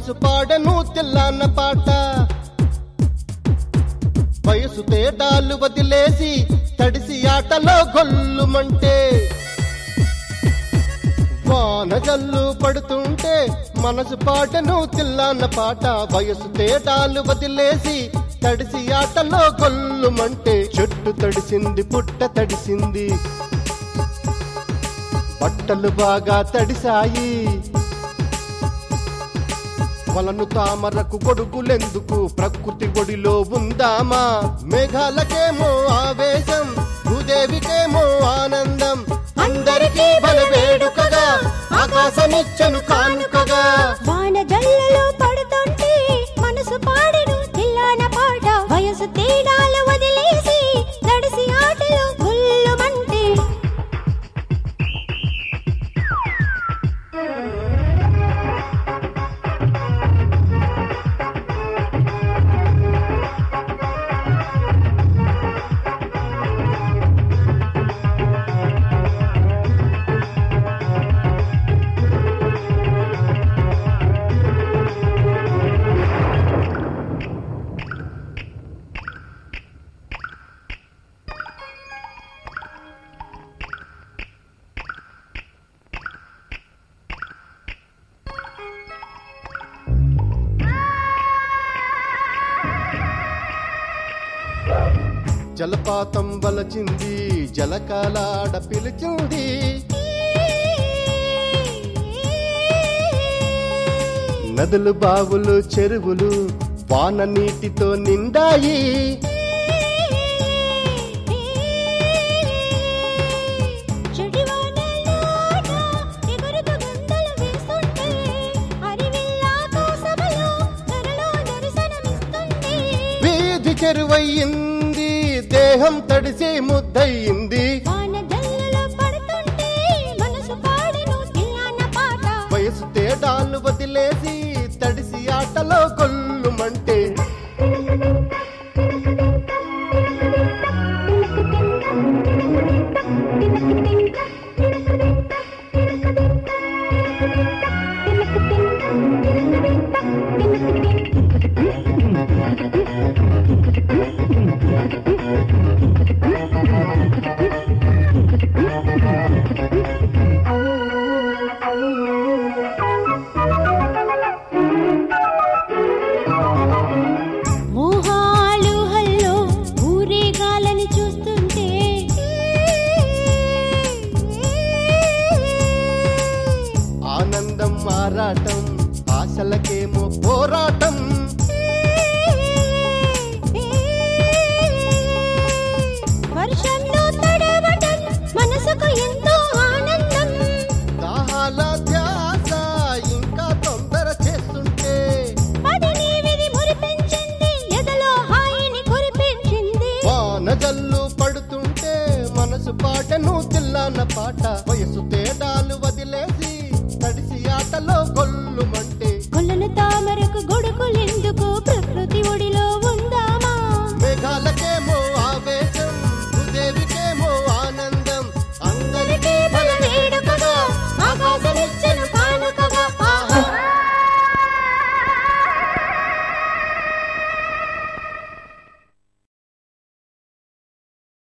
మనసు పాడను తెల్లన్న పాట వయసు తేడాలు వదిలేసి తడిసి ఆటలో గొల్లుమంటే వాన జల్లు పడుతుంటే మనసు పాటను తిల్లాన్న పాట వయసు తేడాలు వదిలేసి తడిసి ఆటలో గొల్లుమంటే చెట్టు తడిసింది పుట్ట తడిసింది బట్టలు బాగా తడిసాయి వలను తామరకు గొడుగులెందుకు ప్రకృతి ఒడిలో ఉందామా మేఘాలకేమో ఆవేశం భూదేవికేమో ఆనందం అందరికీ బలవేడుకగా ఆకాశమిచ్చను కానుకగా వాన జల్లలో పడుతుంటే మనసు పాడెను తిల్లాన పాట వయసు తేడాలు వదిలేసి నడిసి ఆటలో గుల్లుమంటే జలపాతం వలచింది జలకాలాడ పిలిచింది నదులు బావులు చెరువులు వాన నీటితో నిండాయి చెడివానలాట ఎగురుతూ గంటలు వేస్తుంటే హరివిల్లాకాశములో ధరలో దర్శనమిస్తుంది వీధి చెరువయ్యింది దేహం తడిసి ముద్దయింది వాన జల్లలో పడుతుంటే మనసు పాడెను తిల్లాన పాట వయసు తేడాలు వదిలేసి తడిసి ఆటలో కొల్లుమంటే మోహాలు హల్లో ఊరేగాలని చూస్తుంటే ఆనందం ఆరాటం ఆశలకేమో పోరాటం వర్షంలో తడవటం మనసుకు ఎంతో ఆనందం దాహాల ధ్యాస ఇంకా తొందర చేస్తుంటే పదిని విధి మురిపించింది ఎదలో హాయిని కురిపించింది వాన జల్లు పడుతుంటే మనసు పాటను తిల్లాన పాట వయసు తేడాలు వదిలేసి తడిసి ఆటలో గొల్లుమంటే కొలను తామరకు గొడుగులెందుకు ప్రకృతి ఒడిలో ఉందామా మేఘాలకేమో